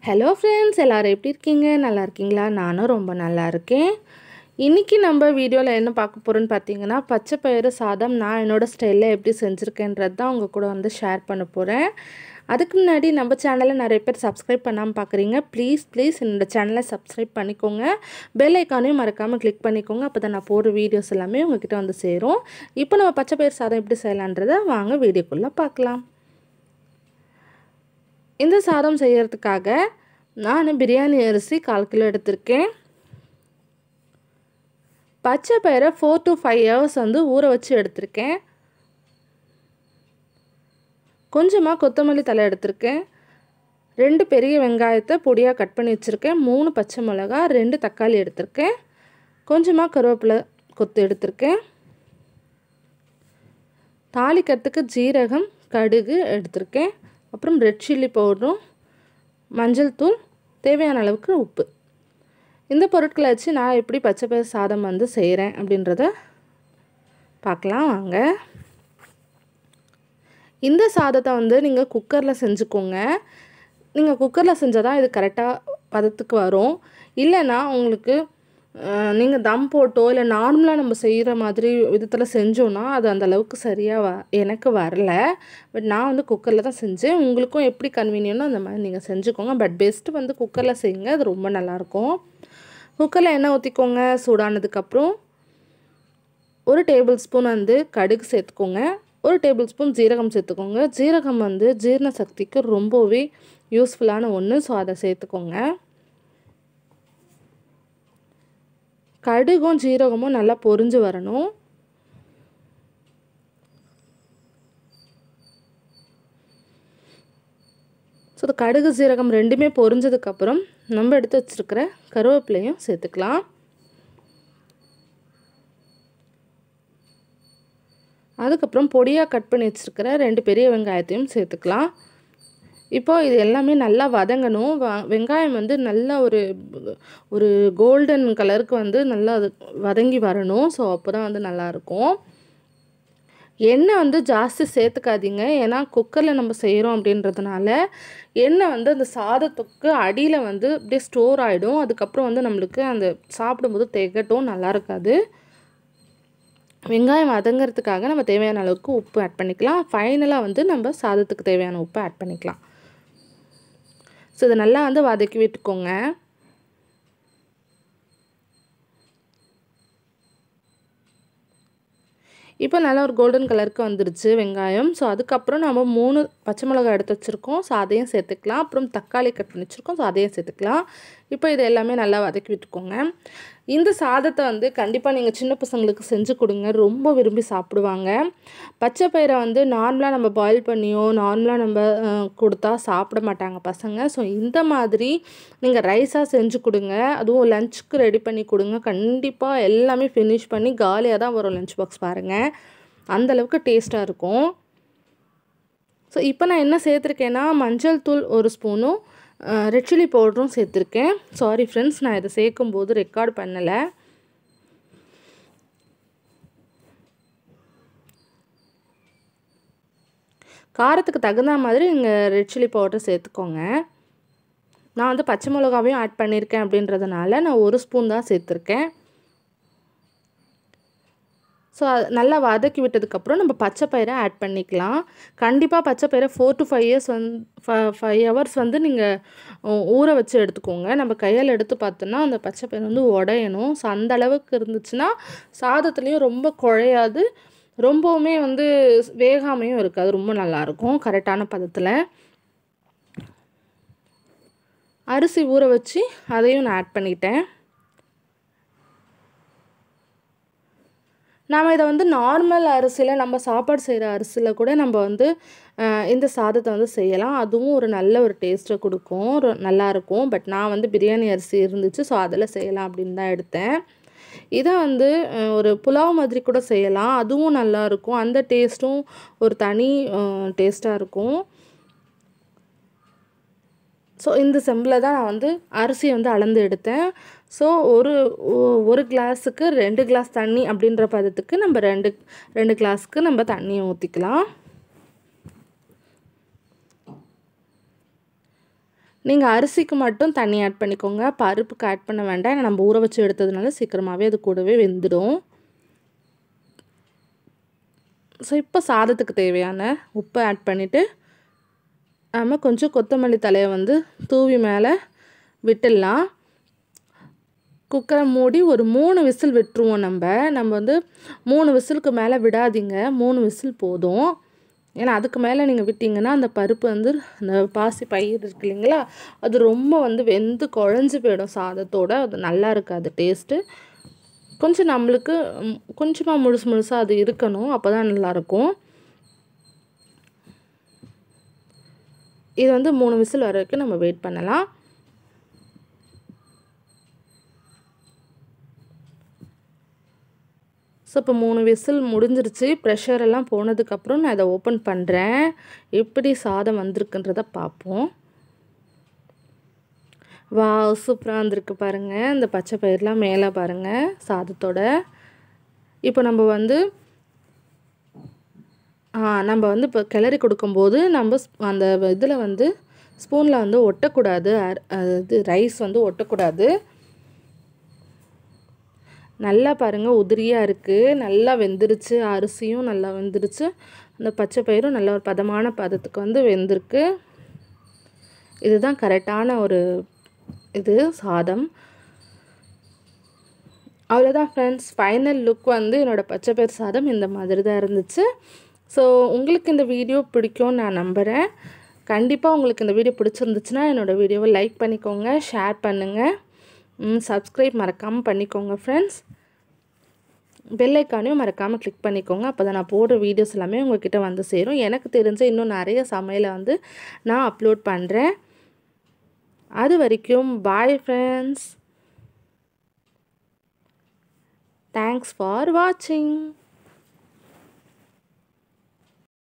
hello friends எல்லோரும் எப்படி இருக்கீங்க நல்லா இருக்கீங்களா நானும் ரொம்ப நல்லா இருக்கேன் இன்றைக்கி நம்ம வீடியோவில் என்ன பார்க்க போகிறோன்னு பார்த்தீங்கன்னா பச்சை பயிறு சாதம் நான் என்னோடய ஸ்டைலில் எப்படி செஞ்சுருக்கேன்றது தான் உங்கள் கூட வந்து ஷேர் பண்ண போகிறேன் அதுக்கு முன்னாடி நம்ம சேனலை நிறைய பேர் சப்ஸ்கிரைப் பண்ணாமல் பார்க்குறீங்க ப்ளீஸ் ப்ளீஸ் என்னோடய சேனலை சப்ஸ்கிரைப் பண்ணிக்கோங்க பெல் ஐக்கானையும் மறக்காமல் கிளிக் பண்ணிக்கோங்க அப்போ தான் நான் போடுற வீடியோஸ் எல்லாமே உங்ககிட்ட வந்து சேரும் இப்போ நம்ம பச்சை பயிறு சாதம் எப்படி செய்யலான்றதை வாங்க வீடியோக்குள்ளே பார்க்கலாம் இந்த சாதம் செய்கிறதுக்காக நான் பிரியாணி அரிசி கால் கிலோ எடுத்திருக்கேன் பச்சை பயிரை ஃபோர் டு ஃபைவ் ஹவர்ஸ் வந்து ஊற வச்சு எடுத்திருக்கேன் கொஞ்சமாக கொத்தமல்லி தலை எடுத்திருக்கேன் ரெண்டு பெரிய வெங்காயத்தை பொடியாக கட் பண்ணி வச்சுருக்கேன் மூணு பச்சை மிளகா ரெண்டு தக்காளி எடுத்திருக்கேன் கொஞ்சமாக கருவேப்பிலை கொத்து எடுத்திருக்கேன் தாளிக்கிறதுக்கு ஜீரகம் கடுகு எடுத்திருக்கேன் அப்புறம் ரெட் சில்லி பவுடரும் மஞ்சள் தூள் தேவையான அளவுக்கு உப்பு இந்த பொருட்களை வச்சு நான் எப்படி பச்சை பயிர் சாதம் வந்து செய்கிறேன் அப்படின்றத பார்க்கலாம் வாங்க இந்த சாதத்தை வந்து நீங்கள் குக்கரில் செஞ்சுக்கோங்க நீங்கள் குக்கரில் செஞ்சால் தான் இது கரெக்டாக பதத்துக்கு வரும் இல்லைன்னா உங்களுக்கு நீங்கள் தம் போட்டோ இல்லை நார்மலாக நம்ம செய்கிற மாதிரி விதத்தில் செஞ்சோன்னா அது அந்த அளவுக்கு சரியாக வ எனக்கு வரல பட் நான் வந்து குக்கரில் தான் செஞ்சேன் உங்களுக்கும் எப்படி கன்வீனியனோ அந்த மாதிரி நீங்கள் செஞ்சுக்கோங்க பட் பெஸ்ட்டு வந்து குக்கரில் செய்யுங்க அது ரொம்ப நல்லாயிருக்கும் குக்கரில் எண்ணெய் ஊற்றிக்கோங்க சூடானதுக்கப்புறம் ஒரு டேபிள் ஸ்பூன் வந்து கடுகு சேர்த்துக்கோங்க ஒரு டேபிள் ஸ்பூன் ஜீரகம் சேர்த்துக்கோங்க ஜீரகம் வந்து ஜீரண சக்திக்கு ரொம்பவே யூஸ்ஃபுல்லான ஒன்று ஸோ அதை சேர்த்துக்கோங்க கடுகும் ஜீரகமும் நல்லா பொரிஞ்சு வரணும் ஸோ இந்த கடுகு சீரகம் ரெண்டுமே பொரிஞ்சதுக்கப்புறம் நம்ம எடுத்து வச்சுருக்கிற கருவேப்பிலையும் சேர்த்துக்கலாம் அதுக்கப்புறம் பொடியாக கட் பண்ணி வச்சுருக்கிற ரெண்டு பெரிய வெங்காயத்தையும் சேர்த்துக்கலாம் இப்போது இது எல்லாமே நல்லா வதங்கணும் வ வெங்காயம் வந்து நல்ல ஒரு ஒரு கோல்டன் கலருக்கு வந்து நல்லா அது வதங்கி வரணும் ஸோ அப்போ தான் வந்து நல்லாயிருக்கும் எண்ணெய் வந்து ஜாஸ்தி சேர்த்துக்காதீங்க ஏன்னா குக்கரில் நம்ம செய்கிறோம் அப்படின்றதுனால எண்ணெய் வந்து அந்த சாதத்துக்கு அடியில் வந்து அப்படியே ஸ்டோர் ஆகிடும் அதுக்கப்புறம் வந்து நம்மளுக்கு அந்த சாப்பிடும்போது திகட்டும் நல்லா இருக்காது வெங்காயம் வதங்கிறதுக்காக நம்ம தேவையான அளவுக்கு உப்பு ஆட் பண்ணிக்கலாம் ஃபைனலாக வந்து நம்ம சாதத்துக்கு தேவையான உப்பு ஆட் பண்ணிக்கலாம் ஸோ இதை நல்லா வந்து வதக்கி விட்டுக்கோங்க இப்போ நல்லா ஒரு கோல்டன் கலருக்கு வந்துருச்சு வெங்காயம் ஸோ அதுக்கப்புறம் நம்ம மூணு பச்சை மிளகாய் எடுத்து வச்சுருக்கோம் ஸோ அதையும் சேர்த்துக்கலாம் அப்புறம் தக்காளி கட் பண்ணி வச்சுருக்கோம் ஸோ அதையும் சேர்த்துக்கலாம் இப்போ இது எல்லாமே நல்லா வதக்கி விட்டுக்கோங்க இந்த சாதத்தை வந்து கண்டிப்பாக நீங்கள் சின்ன பசங்களுக்கு செஞ்சு கொடுங்க ரொம்ப விரும்பி சாப்பிடுவாங்க பச்சை பயிரை வந்து நார்மலாக நம்ம பாயில் பண்ணியோ நார்மலாக நம்ம கொடுத்தா சாப்பிட மாட்டாங்க பசங்க ஸோ இந்த மாதிரி நீங்கள் ரைஸாக செஞ்சு கொடுங்க அதுவும் லஞ்சுக்கு ரெடி பண்ணி கொடுங்க கண்டிப்பாக எல்லாமே ஃபினிஷ் பண்ணி காலியாக தான் வரும் லஞ்ச் பாக்ஸ் பாருங்கள் அந்தளவுக்கு டேஸ்ட்டாக இருக்கும் ஸோ இப்போ நான் என்ன சேர்த்துருக்கேன்னா மஞ்சள் தூள் ஒரு ஸ்பூனும் ரெட் சில்லி பவுடரும் சேர்த்துருக்கேன் சாரி ஃப்ரெண்ட்ஸ் நான் இதை சேர்க்கும்போது ரெக்கார்ட் பண்ணலை காரத்துக்கு தகுந்த மாதிரி நீங்கள் ரெட் சில்லி பவுடர் சேர்த்துக்கோங்க நான் வந்து பச்சை மிளகாவையும் ஆட் பண்ணியிருக்கேன் அப்படின்றதுனால நான் ஒரு ஸ்பூன் தான் சேர்த்துருக்கேன் ஸோ நல்லா வதக்கி விட்டதுக்கப்புறம் நம்ம பச்சை பயிரை ஆட் பண்ணிக்கலாம் கண்டிப்பாக பச்சை பயிரை ஃபோர் டு ஃபைவ் இயர்ஸ் வந்து ஃபைவ் ஹவர்ஸ் வந்து நீங்கள் ஊற வச்சு எடுத்துக்கோங்க நம்ம கையால் எடுத்து பார்த்தோன்னா அந்த பச்சை பயிர் வந்து உடையணும் ஸோ அந்த அளவுக்கு இருந்துச்சுன்னா சாதத்துலேயும் ரொம்ப குழையாது ரொம்பவுமே வந்து வேகாமையும் இருக்காது ரொம்ப நல்லாயிருக்கும் கரெக்டான பதத்தில் அரிசி ஊற வச்சு அதையும் நான் ஆட் பண்ணிட்டேன் நாம் இதை வந்து நார்மல் அரிசியில் நம்ம சாப்பாடு செய்கிற அரிசியில் கூட நம்ம வந்து இந்த சாதத்தை வந்து செய்யலாம் அதுவும் ஒரு நல்ல ஒரு டேஸ்ட்டை கொடுக்கும் ஒரு நல்லாயிருக்கும் பட் நான் வந்து பிரியாணி அரிசி இருந்துச்சு ஸோ அதில் செய்யலாம் அப்படின்னு தான் எடுத்தேன் இதை வந்து ஒரு புலாவ் மாதிரி கூட செய்யலாம் அதுவும் நல்லாயிருக்கும் அந்த டேஸ்ட்டும் ஒரு தனி டேஸ்ட்டாக இருக்கும் ஸோ இந்த செம்பில் தான் நான் வந்து அரிசியை வந்து அளந்து எடுத்தேன் ஸோ ஒரு ஒரு கிளாஸுக்கு ரெண்டு கிளாஸ் தண்ணி அப்படின்ற பதத்துக்கு நம்ம ரெண்டு ரெண்டு கிளாஸுக்கு நம்ம தண்ணியை ஊற்றிக்கலாம் நீங்கள் அரிசிக்கு மட்டும் தண்ணி ஆட் பண்ணிக்கோங்க பருப்புக்கு ஆட் பண்ண வேண்டாம் ஏன்னா நம்ம ஊற வச்சு எடுத்ததுனால சீக்கிரமாகவே அது கூடவே வெந்துடும் ஸோ இப்போ சாதத்துக்கு தேவையான உப்பை ஆட் பண்ணிவிட்டு நம்ம கொஞ்சம் கொத்தமல்லி தலையை வந்து தூவி மேலே விட்டுடலாம் குக்கரை மூடி ஒரு மூணு விசில் விட்டுருவோம் நம்ம நம்ம வந்து மூணு விசிலுக்கு மேலே விடாதீங்க மூணு விசில் போதும் ஏன்னா அதுக்கு மேலே நீங்கள் விட்டிங்கன்னா அந்த பருப்பு வந்து அந்த பாசி பயிர் இருக்கு இல்லைங்களா அது ரொம்ப வந்து வெந்து குழஞ்சி போயிடும் சாதத்தோட அது நல்லா இருக்காது டேஸ்ட்டு கொஞ்சம் நம்மளுக்கு ம், கொஞ்சமாக முழுசு முழுசாக அது இருக்கணும் அப்போ தான் நல்லாயிருக்கும் இது வந்து மூணு விசில் வர வரைக்கும் நம்ம வெயிட் பண்ணலாம் ஸோ இப்போ மூணு விசில் முடிஞ்சிருச்சு ப்ரெஷர் எல்லாம் போனதுக்கப்புறம் நான் இதை ஓப்பன் பண்ணுறேன் எப்படி சாதம் வந்திருக்குன்றத பார்ப்போம் வா சூப்பராக வந்திருக்கு பாருங்கள் இந்த பச்சை பயிரெலாம் மேலே பாருங்கள் சாதத்தோட இப்போ நம்ம வந்து ஆ, நம்ம வந்து இப்போ கிளறி கொடுக்கும்போது நம்ம ஸ்- அந்த இதில் வந்து ஸ்பூனில் வந்து ஒட்டக்கூடாது அர்- அது ரைஸ் வந்து ஒட்டக்கூடாது நல்லா பாருங்கள் உதிரியாக இருக்குது நல்லா வெந்துருச்சு அரிசியும் நல்லா வெந்துருச்சு அந்த பச்சை பயிரும் நல்ல ஒரு பதமான பதத்துக்கு வந்து வெந்திருக்கு இதுதான் கரெக்டான ஒரு இது சாதம் அவ்வளோதான் ஃப்ரெண்ட்ஸ் ஃபைனல் லுக் வந்து என்னோடய பச்சை பயிர் சாதம் இந்த மாதிரி தான் இருந்துச்சு ஸோ உங்களுக்கு இந்த வீடியோ பிடிக்கும்னு நான் நம்புகிறேன் கண்டிப்பாக உங்களுக்கு இந்த வீடியோ பிடிச்சிருந்துச்சுன்னா என்னோடய வீடியோவை லைக் பண்ணிக்கோங்க ஷேர் பண்ணுங்கள் சப்ஸ்கிரைப் மறக்காமல் பண்ணிக்கோங்க ஃப்ரெண்ட்ஸ் பெல் ஐக்கானையும் மறக்காமல் கிளிக் பண்ணிக்கோங்க அப்போ தான் நான் போடுற வீடியோஸ் எல்லாமே உங்ககிட்ட வந்து சேரும் எனக்கு தெரிஞ்ச இன்னும் நிறைய சமையலை வந்து நான் அப்லோட் பண்ணுறேன் அது வரைக்கும் பாய் ஃப்ரெண்ட்ஸ் தேங்க்ஸ் ஃபார் வாட்சிங்